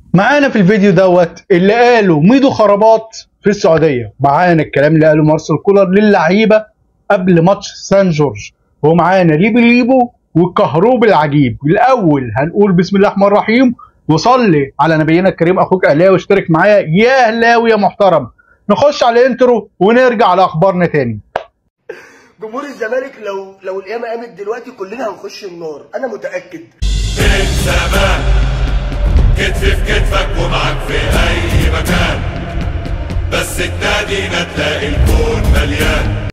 معانا في الفيديو دوت اللي قاله ميدو خرابات في السعوديه معانا الكلام اللي قاله مارسيل كولر للعيبه قبل ماتش سان جورج ومعانا ليبو ليبو والكهروب العجيب الاول هنقول بسم الله الرحمن الرحيم وصلي على نبينا الكريم اخوك اهلاوي واشترك معايا يا اهلاوي يا محترم نخش على الانترو ونرجع على اخبارنا تاني جمهور الزمالك لو لو القيامه قامت دلوقتي كلنا هنخش النار انا متاكد من زمان كتف في كتفك ومعك في اي مكان بس تنادينا تلاقي الكون مليان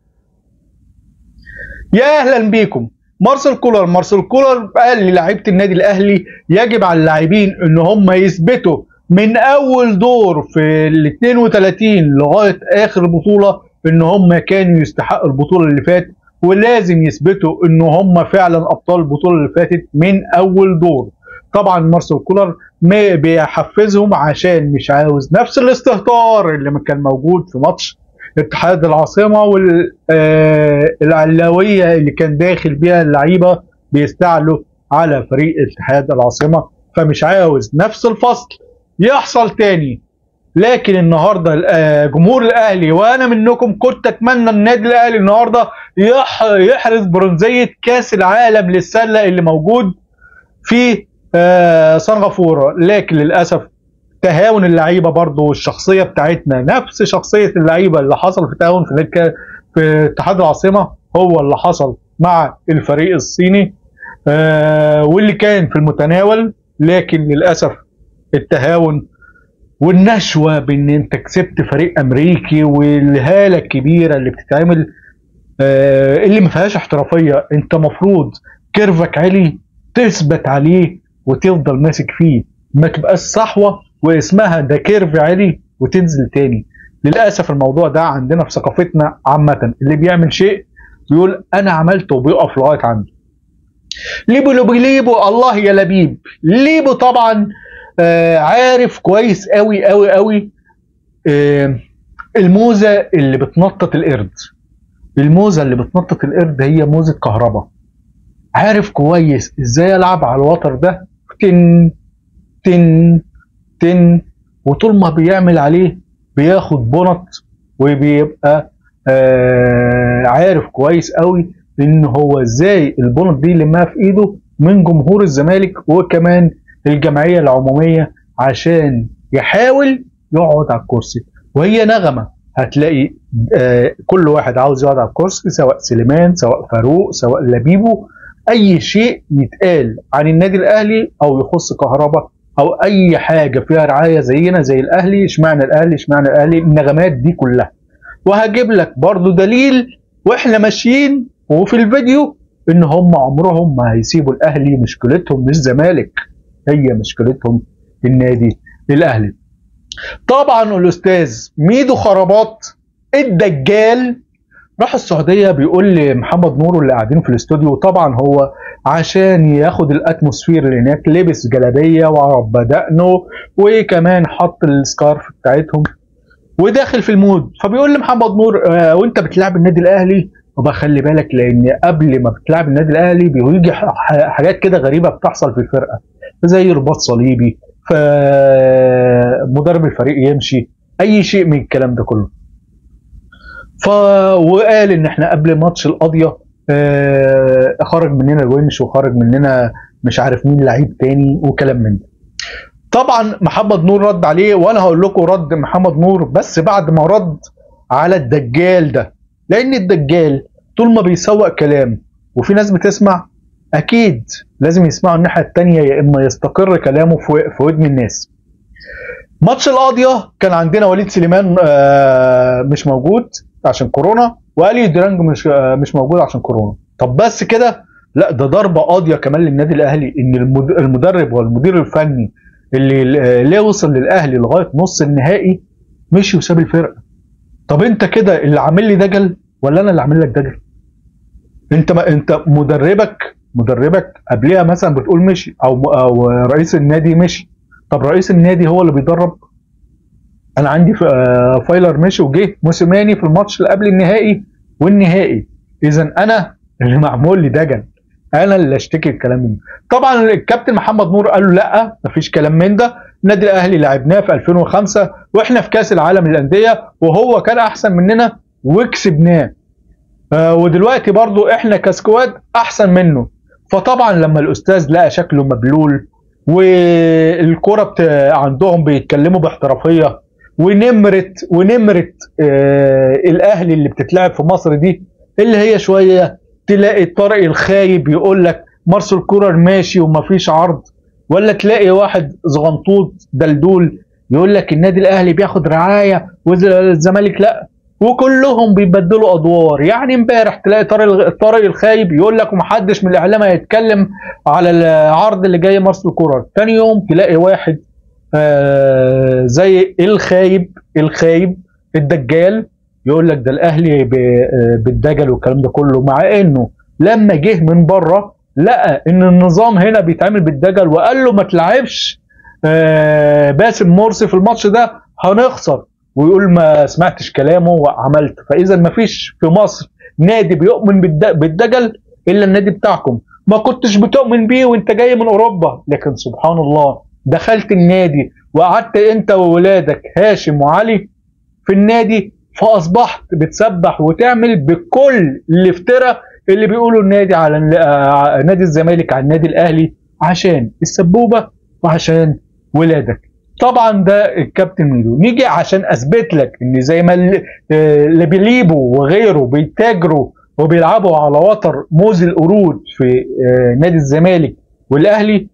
يا اهلا بيكم مارسيل كولر مارسيل كولر قال للاعيبه النادي الاهلي يجب على اللاعبين ان هم يثبتوا من اول دور في ال 32 لغايه اخر بطوله ان هم كانوا يستحقوا البطوله اللي فاتت ولازم يثبتوا ان هم فعلا ابطال البطوله اللي فاتت من اول دور طبعا مارسيل كولر ما بيحفزهم عشان مش عاوز نفس الاستهتار اللي كان موجود في ماتش اتحاد العاصمه والعلاويه اللي كان داخل بيها اللعيبه بيستعلوا على فريق اتحاد العاصمه فمش عاوز نفس الفصل يحصل تاني لكن النهارده آه، جمهور الاهلي وانا منكم كنت اتمنى النادي الاهلي النهارده يح- يحرز برونزيه كاس العالم للسله اللي موجود في آه، سنغافوره لكن للاسف تهاون اللعيبه برضه والشخصيه بتاعتنا نفس شخصيه اللعيبه اللي حصل في تهاون في نادي- في اتحاد العاصمه هو اللي حصل مع الفريق الصيني آه، واللي كان في المتناول لكن للاسف التهاون والنشوه بان انت كسبت فريق امريكي والهاله الكبيره اللي بتتعمل آه، اللي ما فيهاش احترافيه انت مفروض كيرفك عالي تثبت عليه وتفضل ماسك فيه ما تبقاش صحوه واسمها ده كيرف عالي وتنزل تاني للاسف الموضوع ده عندنا في ثقافتنا عامه اللي بيعمل شيء بيقول انا عملته وبيقف لغايه عنده ليبو ليبو ليبو الله يا لبيب ليبو طبعا آه عارف كويس قوي قوي قوي آه الموزه اللي بتنطط القرد الموزه اللي بتنطط القرد هي موزه كهرباء عارف كويس ازاي العب على الوتر ده تن تن تن وطول ما بيعمل عليه بياخد بونط وبيبقى آه عارف كويس قوي ان هو ازاي البونط دي يلمها في ايده من جمهور الزمالك وكمان الجمعيه العموميه عشان يحاول يقعد على الكرسي وهي نغمه هتلاقي آه كل واحد عاوز يقعد على الكرسي سواء سليمان سواء فاروق سواء لبيبو اي شيء يتقال عن النادي الاهلي او يخص كهرباء او اي حاجه فيها رعايه زينا زي الاهلي اشمعنى الاهلي اشمعنى الاهلي النغمات دي كلها وهجيب لك برضو دليل واحنا ماشيين وفي الفيديو ان هم عمرهم ما هيسيبوا الاهلي مشكلتهم مش زمالك هي مشكلتهم النادي الاهلي طبعا الاستاذ ميدو خرابات الدجال راح السعوديه بيقول لمحمد نور اللي قاعدين في الاستوديو طبعا هو عشان ياخد الاتموسفير اللي هناك لبس جلابيه وعرب دقنه وكمان حط السكارف بتاعتهم وداخل في المود فبيقول لمحمد نور آه وانت بتلعب النادي الاهلي وبقى خلي بالك لان قبل ما بتلعب النادي الاهلي بيجي ح- حاجات كده غريبه بتحصل في الفرقه زي رباط صليبي فمدرب الفريق يمشي اي شيء من الكلام ده كله ف وقال ان احنا قبل ماتش القضيه آه، خرج مننا الونش وخرج مننا مش عارف مين لعيب تاني وكلام من ده طبعا محمد نور رد عليه وانا هقول لكم رد محمد نور بس بعد ما رد على الدجال ده لان الدجال طول ما بيسوق كلام وفي ناس بتسمع اكيد لازم يسمعوا الناحيه التانيه يا اما يستقر كلامه في في ودن الناس ماتش القاضيه كان عندنا وليد سليمان آه، مش موجود عشان كورونا والي درانج مش آه، مش موجود عشان كورونا طب بس كده لا ده ضربه قاضيه كمان للنادي الاهلي ان المد- المدرب والمدير الفني اللي آه، ليه وصل للاهلي لغايه نص النهائي مشي وساب الفرقه طب انت كده اللي عامل لي دجل ولا انا اللي عامل لك دجل انت ما انت مدربك مدربك قبلها مثلا بتقول مشي او او رئيس النادي مشي طب رئيس النادي هو اللي بيدرب انا عندي ف- آه، فايلر مشي وجه موسيماني في الماتش اللي قبل النهائي والنهائي اذا انا اللي معمول لي دجل انا اللي اشتكي الكلام من ده طبعا الكابتن محمد نور قال له لا مفيش كلام من ده النادي الاهلي لعبناه في 2005 واحنا في كاس العالم للانديه وهو كان احسن مننا وكسبناه آه ودلوقتي برضو احنا كسكواد احسن منه فطبعا لما الاستاذ لقى شكله مبلول والكرة بت... عندهم بيتكلموا باحترافية ونمرة ونمرة آه الاهلي اللي بتتلعب في مصر دي اللي هي شوية تلاقي طارق الخايب يقول لك مارسيل كولر ماشي ومفيش عرض ولا تلاقي واحد زغنطوط دلدول يقول لك النادي الاهلي بياخد رعايه والزمالك لا وكلهم بيبدلوا ادوار يعني امبارح تلاقي طارق طارق الخايب يقول لك ومحدش من الاعلام هيتكلم على العرض اللي جاي مارسيل كولر ثاني يوم تلاقي واحد آه زي الخايب الخايب الدجال يقول لك ده الاهلي بالدجل والكلام ده كله مع انه لما جه من بره لقى ان النظام هنا بيتعمل بالدجل وقال له ما تلعبش آه باسم مرسي في الماتش ده هنخسر ويقول ما سمعتش كلامه وعملت فاذا ما فيش في مصر نادي بيؤمن بالدجل الا النادي بتاعكم ما كنتش بتؤمن بيه وانت جاي من اوروبا لكن سبحان الله دخلت النادي وقعدت انت وولادك هاشم وعلي في النادي فاصبحت بتسبح وتعمل بكل الافتراء اللي بيقولوا النادي على نادي الزمالك على النادي الاهلي عشان السبوبه وعشان ولادك طبعا ده الكابتن ميدو نيجي عشان اثبت لك ان زي ما اللي بيليبو وغيره بيتاجروا وبيلعبوا على وتر موز القرود في نادي الزمالك والاهلي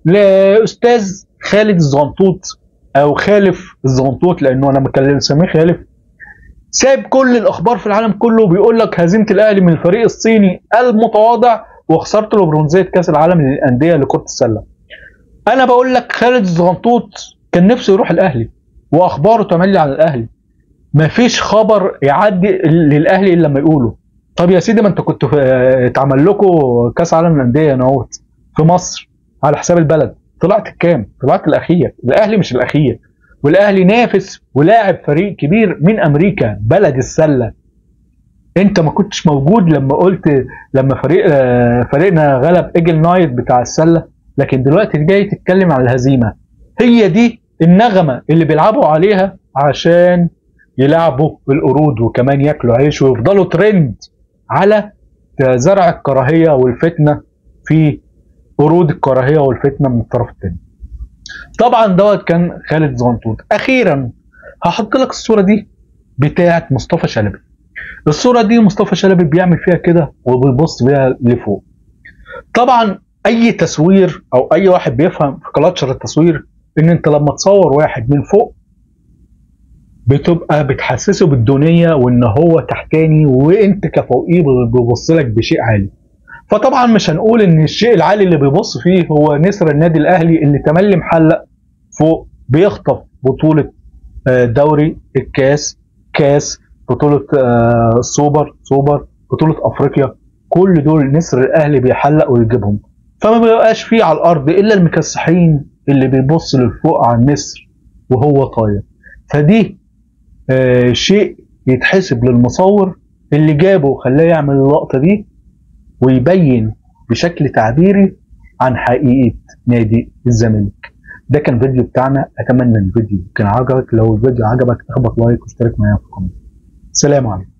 لاستاذ خالد الزنطوط او خالف الزنطوط لانه انا مكلم سميه خالف سايب كل الاخبار في العالم كله بيقول لك هزيمه الاهلي من الفريق الصيني المتواضع وخسارته لبرونزيه كاس العالم للانديه لكره السله. انا بقول لك خالد الزغنطوط كان نفسه يروح الاهلي واخباره تملي على الاهلي. مفيش خبر يعدي للاهلي الا لما يقوله. طب يا سيدي ما انت كنت اتعمل لكم كاس عالم للانديه نوت في مصر على حساب البلد طلعت الكام؟ طلعت الاخير، الاهلي مش الاخير. والاهلي نافس ولاعب فريق كبير من امريكا بلد السله انت ما كنتش موجود لما قلت لما فريق فريقنا غلب ايجل نايت بتاع السله لكن دلوقتي جاي تتكلم عن الهزيمه هي دي النغمه اللي بيلعبوا عليها عشان يلعبوا القرود وكمان ياكلوا عيش ويفضلوا ترند على زرع الكراهيه والفتنه في قرود الكراهيه والفتنه من الطرف الثاني طبعا دوت كان خالد زنطوط اخيرا هحط لك الصوره دي بتاعه مصطفى شلبي الصوره دي مصطفى شلبي بيعمل فيها كده وبيبص بيها لفوق طبعا اي تصوير او اي واحد بيفهم في كلاتشر التصوير ان انت لما تصور واحد من فوق بتبقى بتحسسه بالدونيه وان هو تحتاني وانت كفوقيه بيبص لك بشيء عالي فطبعا مش هنقول ان الشيء العالي اللي بيبص فيه هو نسر النادي الاهلي اللي تملي محلق فوق بيخطف بطوله دوري الكاس كاس بطوله سوبر سوبر بطوله افريقيا كل دول نسر الاهلي بيحلق ويجيبهم فما بيبقاش فيه على الارض الا المكسحين اللي بيبص للفوق على النسر وهو طاير فدي شيء يتحسب للمصور اللي جابه وخلاه يعمل اللقطه دي ويبين بشكل تعبيري عن حقيقة نادي الزمالك ده كان فيديو بتاعنا اتمنى الفيديو كان عجبك لو الفيديو عجبك اخبط لايك واشترك معايا في القناه سلام عليكم